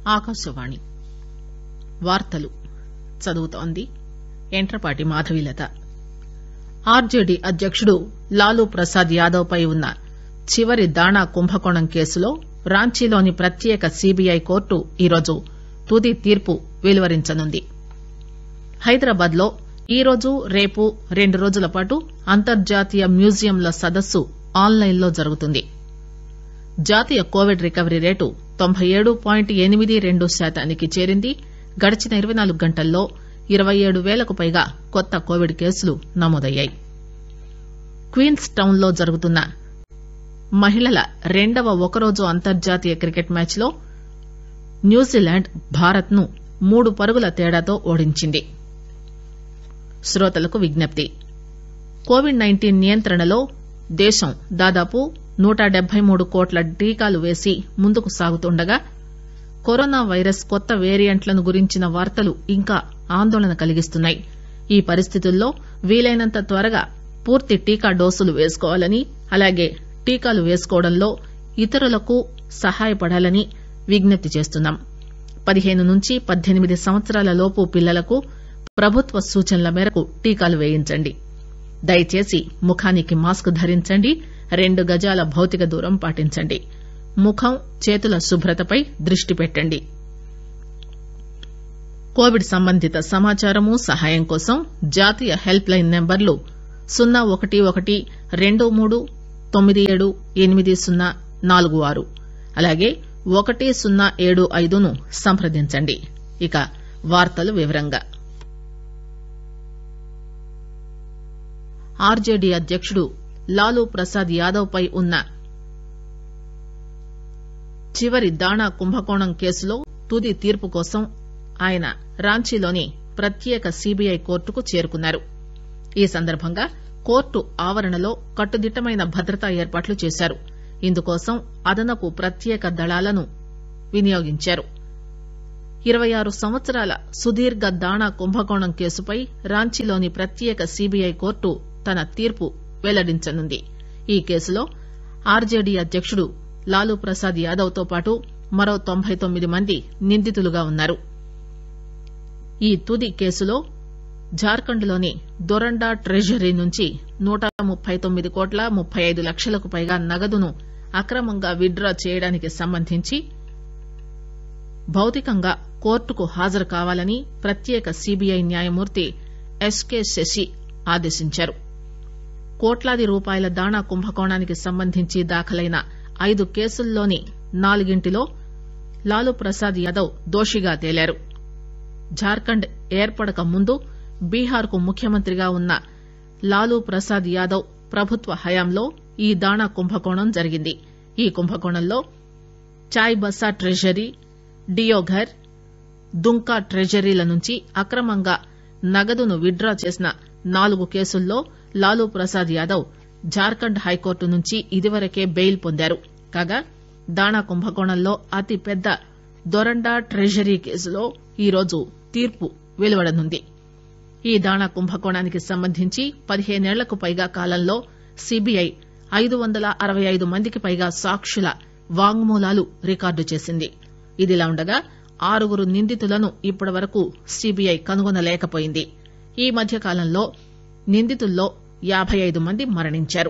ఆకాశవాణి వార్తలు చదువుతోంది ఎంట్రపాటి మాధవీలత ఆర్జేడీ అధ్యకుడు లాలూ ప్రసాద్ యాదవ్ పై ఉన్న చివరి దాణా కుంభకోణం కేసులో రాంచీలోని ప్రత్యేక సీబీఐ కోర్టు ఈరోజు తుది తీర్పు వెలువరించనుంది హైదరాబాద్ లో ఈరోజు రేపు రెండు రోజుల పాటు అంతర్జాతీయ మ్యూజియంల సదస్సు ఆన్ లైన్ లో జరుగుతుంది జాతీయ కోవిడ్ రికవరీ రేటు తొంభై ఏడు పాయింట్ ఎనిమిది రెండు శాతానికి చేరింది గడిచిన ఇరవై నాలుగు గంటల్లో ఇరవై ఏడు పేలకు పైగా కొత్త కోవిడ్ కేసులు నమోదయ్యాయి క్వీన్స్ టౌన్ లో జరుగుతున్న మహిళల రెండవ ఒకరోజు అంతర్జాతీయ క్రికెట్ మ్యాచ్ లో న్యూజిలాండ్ భారత్ ను మూడు పరుగుల తేడాతో ఓడించింది శ్రోతలకు విజ్ఞప్తి కోవిడ్ నైన్టీన్ నియంత్రణలో దేశం దాదాపు నూట డెబ్బై మూడు కోట్ల టీకాలు వేసి ముందుకు సాగుతుండగా కరోనా వైరస్ కొత్త వేరియంట్లను గురించిన వార్తలు ఇంకా ఆందోళన కలిగిస్తున్నాయి ఈ పరిస్థితుల్లో వీలైనంత త్వరగా పూర్తి టీకా డోసులు వేసుకోవాలని అలాగే టీకాలు వేసుకోవడంలో ఇతరులకు సహాయపడాలని విజ్ఞప్తి చేస్తున్నాం పదిహేను నుంచి పద్దెనిమిది సంవత్సరాల లోపు పిల్లలకు ప్రభుత్వ సూచనల మేరకు టీకాలు వేయించండి దయచేసి ముఖానికి మాస్క్ ధరించండి రెండు గజాల భౌతిక దూరం పాటించండి ముఖం చేతుల శుభ్రతపై దృష్టి పెట్టండి కోవిడ్ సంబంధిత సమాచారం సహాయం కోసం జాతీయ హెల్ప్ లైన్ నెంబర్లు సున్నా ఒకటి ఒకటి రెండు మూడు తొమ్మిది ఏడు ఎనిమిది సున్నా నాలుగు ఆరు అలాగే ఒకటి సున్నా ఏడు ఐదును సంప్రదించండి ఇక వార్తలు వివరంగా ఆర్జేడీ అధ్యకుడు లాలూ ప్రసాద్ యాదవ్ పై ఉన్న చివరి దాణా కుంభకోణం కేసులో తుది తీర్పు కోసం ఆయన రాంచీలోని ప్రత్యేక సీబీఐ కోర్టుకు చేరుకున్నారు ఈ సందర్భంగా కోర్టు ఆవరణలో కట్టుదిట్టమైన భద్రతా ఏర్పాట్లు చేశారు ఇందుకోసం అదనపు ప్రత్యేక దళాలను వినియోగించారు ఇరవై ఆరు సంవత్సరాల సుదీర్ఘ దాణా కుంభకోణం కేసుపై రాంచీలోని ప్రత్యేక సీబీఐ కోర్టు తన తీర్పు వెల్లడించనుంది ఈ కేసులో ఆర్జేడీ అధ్యకుడు లాలూ ప్రసాద్ యాదవ్ తో పాటు మరో తొంభై తొమ్మిది మంది నిందితులుగా ఉన్నారు ఈ తుది కేసులో జార్ఖండ్ లోని దొరండా ట్రెజరీ నుంచి నూట ముప్పై తొమ్మిది కోట్ల ముప్పై ఐదు లక్షలకు పైగా నగదును అక్రమంగా విత్ డ్రా చేయడానికి సంబంధించి భౌతికంగా కోర్టుకు హాజరు కావాలని ప్రత్యేక సీబీఐ న్యాయమూర్తి ఎస్కే శశి ఆదేశించారు కోట్లాది రూపాయల దాణా కుంభకోణానికి సంబంధించి దాఖలైన ఐదు కేసుల్లోని నాలుగింటిలో లాలూ ప్రసాద్ యాదవ్ దోషిగా తేలారు జార్ఖండ్ ఏర్పడక ముందు బీహార్ కు ముఖ్యమంత్రిగా ఉన్న లాలూ ప్రసాద్ యాదవ్ ప్రభుత్వ హయాంలో ఈ దాణా కుంభకోణం జరిగింది ఈ కుంభకోణంలో చాయ్ బసా ట్రెజరీ డియోఘర్ దుంకా ట్రెజరీల నుంచి అక్రమంగా నగదును విత్ డ్రా చేసిన నాలుగు కేసుల్లో లాలూ ప్రసాద్ యాదవ్ జార్ఖండ్ హైకోర్టు నుంచి ఇదివరకే బెయిల్ పొందారు కాగా దాణా కుంభకోణంలో అతి పెద్ద దొరండా ట్రెజరీ కేసులో ఈరోజు తీర్పు వెలువడనుంది ఈ దాణా కుంభకోణానికి సంబంధించి పదిహేనేళ్లకు పైగా కాలంలో సీబీఐ ఐదు వందల అరవై ఐదు మందికి పైగా సాక్షుల వాంగ్మూలాలు రికార్డు చేసింది ఇదిలా ఉండగా ఆరుగురు నిందితులను ఇప్పటి వరకు సీబీఐ కనుగొనలేకపోయింది ఈ మధ్య కాలంలో నిందితుల్లో యాబై ఐదు మంది మరణించారు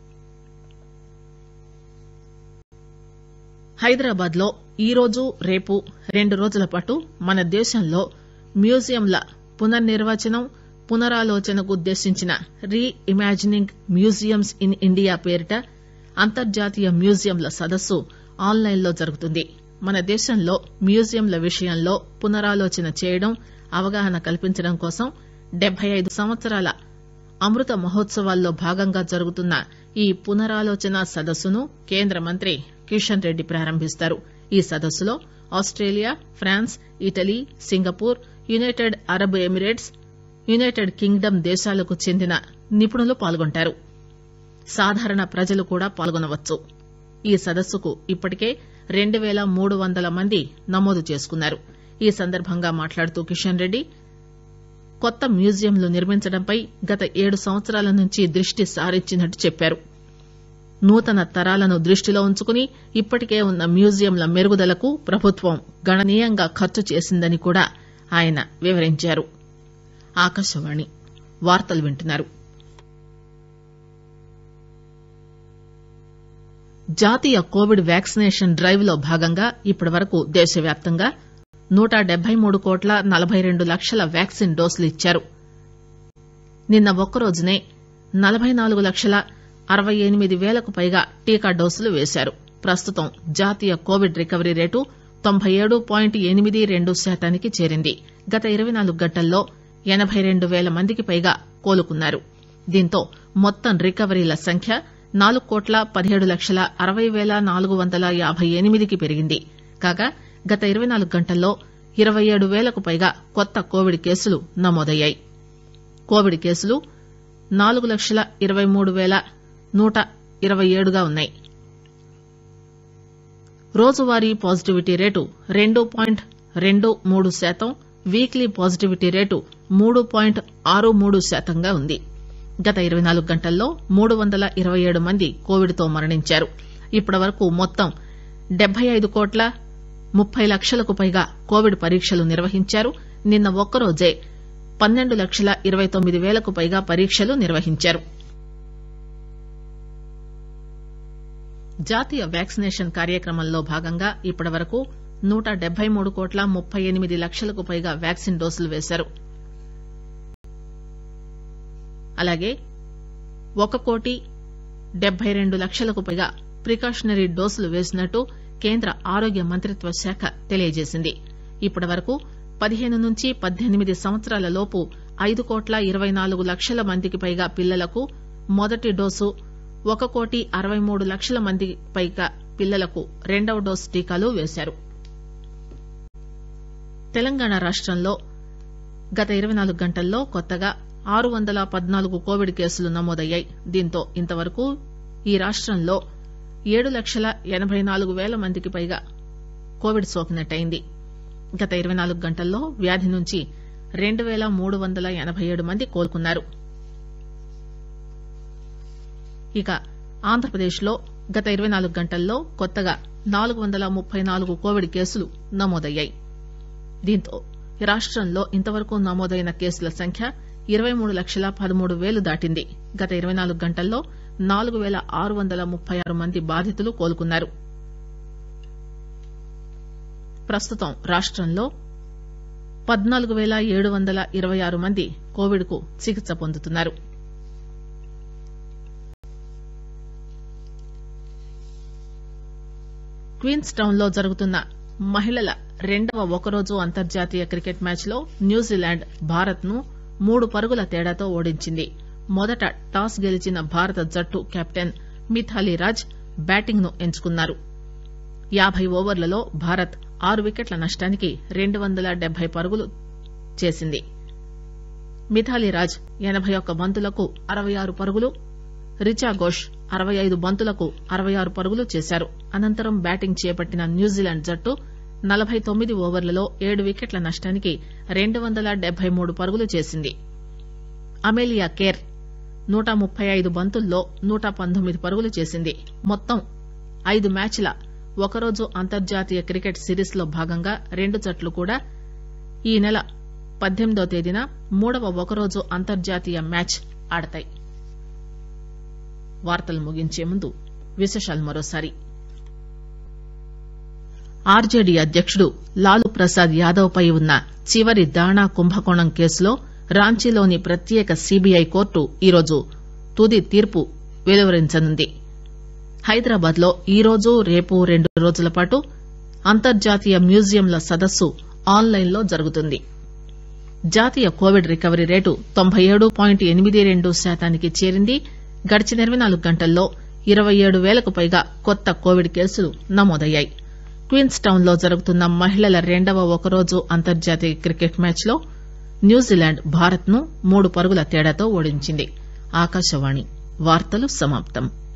హైదరాబాద్ లో ఈరోజు రేపు రెండు రోజుల పాటు మన దేశంలో మ్యూజియంల పునర్నిర్వచనం పునరాలోచనకు ఉద్దేశించిన reimagining museums in India పేరిట అంతర్జాతీయ మ్యూజియంల సదస్సు ఆన్ లైన్ లో జరుగుతుంది మన దేశంలో మ్యూజియంల విషయంలో పునరాలోచన చేయడం అవగాహన కల్పించడం కోసం డెబ్బై ఐదు సంవత్సరాల అమృత మహోత్సవాల్లో భాగంగా జరుగుతున్న ఈ పునరాలోచన సదస్సును కేంద్ర మంత్రి కిషన్ రెడ్డి ప్రారంభిస్తారు ఈ సదస్సులో Australia France Italy Singapore United Arab Emirates United Kingdom దేశాలకు చెందిన నిపుణులు పాల్గొంటారు సాధారణ ప్రజలు కూడా పాల్గొనవచ్చు ఈ సదస్సుకు ఇప్పటికే రెండు పేల మూడు వందల మంది నమోదు చేసుకున్నారు ఈ సందర్భంగా మాట్లాడుతూ కిషన్ రెడ్డి కొత్త మ్యూజియంలు నిర్మించడంపై గత ఏడు సంవత్సరాల నుంచి దృష్టి సారించినట్టు చెప్పారు నూతన తరాలను దృష్టిలో ఉంచుకుని ఇప్పటికే ఉన్న మ్యూజియంల మెరుగుదలకు ప్రభుత్వం గణనీయంగా ఖర్చు చేసిందని కూడా ఆయన వివరించారు ఆకాశవాణి వార్తలు వింటున్నారు జాతీయ కోవిడ్ వ్యాక్సినేషన్ డ్రైవ్ లో భాగంగా ఇప్పటివరకు దేశవ్యాప్తంగా నూట డెబ్బై మూడు కోట్ల నలబై రెండు లక్షల వ్యాక్సిన్ డోసులు ఇచ్చారు నిన్న ఒక్కరోజునే నలబై నాలుగు లక్షల అరవై ఎనిమిది పేలకు పైగా టీకా డోసులు వేశారు ప్రస్తుతం జాతీయ కోవిడ్ రికవరీ రేటు తొంభై ఏడు పాయింట్ ఎనిమిది రెండు శాతానికి చేరింది గత ఇరవై నాలుగు గంటల్లో ఎనబై రెండు పేల మందికి పైగా కోలుకున్నారు దీంతో మొత్తం రికవరీల సంఖ్య నాలుగు కోట్ల పదిహేడు లక్షల అరవై పేల నాలుగు వందల యాబై ఎనిమిదికి పెరిగింది కాగా గత ఇరవై నాలుగు గంటల్లో ఇరవై ఏడు పేలకు పైగా కొత్త కోవిడ్ కేసులు నమోదయ్యాయి కోవిడ్ కేసులు నాలుగు లక్షల ఇరవై మూడు పేల నూట ఇరవై ఏడుగా ఉన్నాయి రోజువారీ పాజిటివిటీ రేటు రెండు పాయింట్ రెండు మూడు శాతం వీక్లీ పాజిటివిటీ రేటు మూడు పాయింట్ ఆరు మూడు శాతంగా ఉంది గత ఇరవై నాలుగు గంటల్లో మూడు వందల ఇరవై ఏడు మంది కోవిడ్ తో మరణించారు ఇప్పటివరకు మొత్తం డెబ్బై ఐదు కోట్ల ముప్పై లక్షలకు పైగా కోవిడ్ పరీక్షలు నిర్వహించారు నిన్న ఒక్కరోజే పన్నెండు లక్షల ఇరవై తొమ్మిది పేలకు పైగా పరీక్షలు నిర్వహించారు జాతీయ వ్యాక్సినేషన్ కార్యక్రమంలో భాగంగా ఇప్పటివరకు నూట డెబ్బై మూడు కోట్ల ముప్పై ఎనిమిది లక్షలకు పైగా వ్యాక్సిన్ డోసులు వేశారు అలాగే ఒక కోటి డెబ్బై రెండు లక్షలకు పైగా ప్రికాషనరీ డోసులు వేసినట్టు కేంద్ర ఆరోగ్య మంత్రిత్వ శాఖ తెలియజేసింది ఇప్పటివరకు పదిహేను నుంచి పద్దెనిమిది సంవత్సరాల లోపు ఐదు కోట్ల ఇరవై నాలుగు లక్షల మందికి పైగా పిల్లలకు మొదటి డోసు ఒక కోటి అరవై మూడు లక్షల మందికి పైగా పిల్లలకు రెండవ డోసు టీకాలు వేశారు తెలంగాణ రాష్టంలో గత ఇరవై నాలుగు గంటల్లో కొత్తగా ఆరు వందల పద్నాలుగు కోవిడ్ కేసులు నమోదయ్యాయి దీంతో ఇంతవరకు ఈ రాష్టంలో ఏడు లక్షల ఎనబై నాలుగు పేల మందికి పైగా కోవిడ్ సోకినట్టయింది గత ఇరవై నాలుగు గంటల్లో వ్యాధి నుంచి రెండు పేల మూడు వందల ఎనబై ఏడు మంది కోలుకున్నారు ఇక ఆంధ్రప్రదేశ్ లో గత ఇరవై నాలుగు గంటల్లో కొత్తగా నాలుగు వందల ముప్పై నాలుగు కోవిడ్ కేసులు నమోదయ్యాయి దీంతో రాష్టంలో ఇంతవరకు నమోదైన కేసుల సంఖ్య ఇరవై మూడు లక్షల పదమూడు పేలు దాటింది గత ఇరవై నాలుగు గంటల్లో నాలుగు పేల ఆరు వందల ముప్పై ఆరు మంది బాధితులు కోలుకున్నారు ప్రస్తుతం రాష్టంలో పద్నాలుగు పేల ఏడు వందల ఇరవై ఆరు మంది కోవిడ్ కు చికిత్స పొందుతున్నారు క్వీన్స్ టౌన్ లో జరుగుతున్న మహిళల రెండవ ఒకరోజు అంతర్జాతీయ క్రికెట్ మ్యాచ్ లో న్యూజిలాండ్ భారత్ ను మూడు పరుగుల తేడాతో ఓడించింది మొదట టాస్ గెలిచిన భారత జట్టు కెప్టెన్ మిథాలీ రాజ్ బ్యాటింగ్ ను ఎంచుకున్నారు యాబై ఓవర్లలో భారత్ ఆరు వికెట్ల నష్టానికి రెండు వందల డెబ్బై పరుగులు చేసింది మిథాలీ రాజ్ ఎనబై ఒక్క బంతులకు అరవై ఆరు పరుగులు రిచా ఘోష్ అరవై ఐదు బంతులకు అరవై ఆరు పరుగులు చేశారు అనంతరం బ్యాటింగ్ చేపట్టిన న్యూజిలాండ్ జట్టు నలబై తొమ్మిది ఓవర్లలో ఏడు వికెట్ల నష్టానికి రెండు వందల డెబ్బై మూడు పరుగులు చేసింది అమేలియా కేర్ నూట ముప్పై ఐదు బంతుల్లో నూట పంతొమ్మిది పరుగులు చేసింది మొత్తం ఐదు మ్యాచ్ల ఒకరోజు అంతర్జాతీయ క్రికెట్ సిరీస్ లో భాగంగా రెండు జట్లు కూడా ఈ నెల పద్దెనిమిదో తేదీన మూడవ ఒకరోజు అంతర్జాతీయ మ్యాచ్ ఆడతాయి వార్తలు ముగించే ముందు విశేషాలు మరోసారి ఆర్జేడీ అధ్యకుడు లాలూ ప్రసాద్ యాదవ్ పై ఉన్న చివరి దాణా కుంభకోణం కేసులో రాంచీలోని ప్రత్యేక సీబీఐ కోర్టు ఈరోజు తుది తీర్పు వెలువరించనుంది హైదరాబాద్ లో ఈరోజు రేపు రెండు రోజుల పాటు అంతర్జాతీయ మ్యూజియంల సదస్సు ఆన్ లైన్ లో జరుగుతుంది జాతీయ కోవిడ్ రికవరీ రేటు తొంభై ఏడు పాయింట్ ఎనిమిది రెండు శాతానికి చేరింది గడిచిన ఇరవై నాలుగు గంటల్లో ఇరవై ఏడు పేలకు పైగా కొత్త కోవిడ్ కేసులు నమోదయ్యాయి క్వీన్స్ టౌన్ లో జరుగుతున్న మహిళల రెండవ ఒకరోజు అంతర్జాతీయ క్రికెట్ మ్యాచ్ లో న్యూజిలాండ్ భారత్ ను మూడు పరుగుల తేడాతో ఓడించింది ఆకాశవాణి వార్తలు సమాప్తం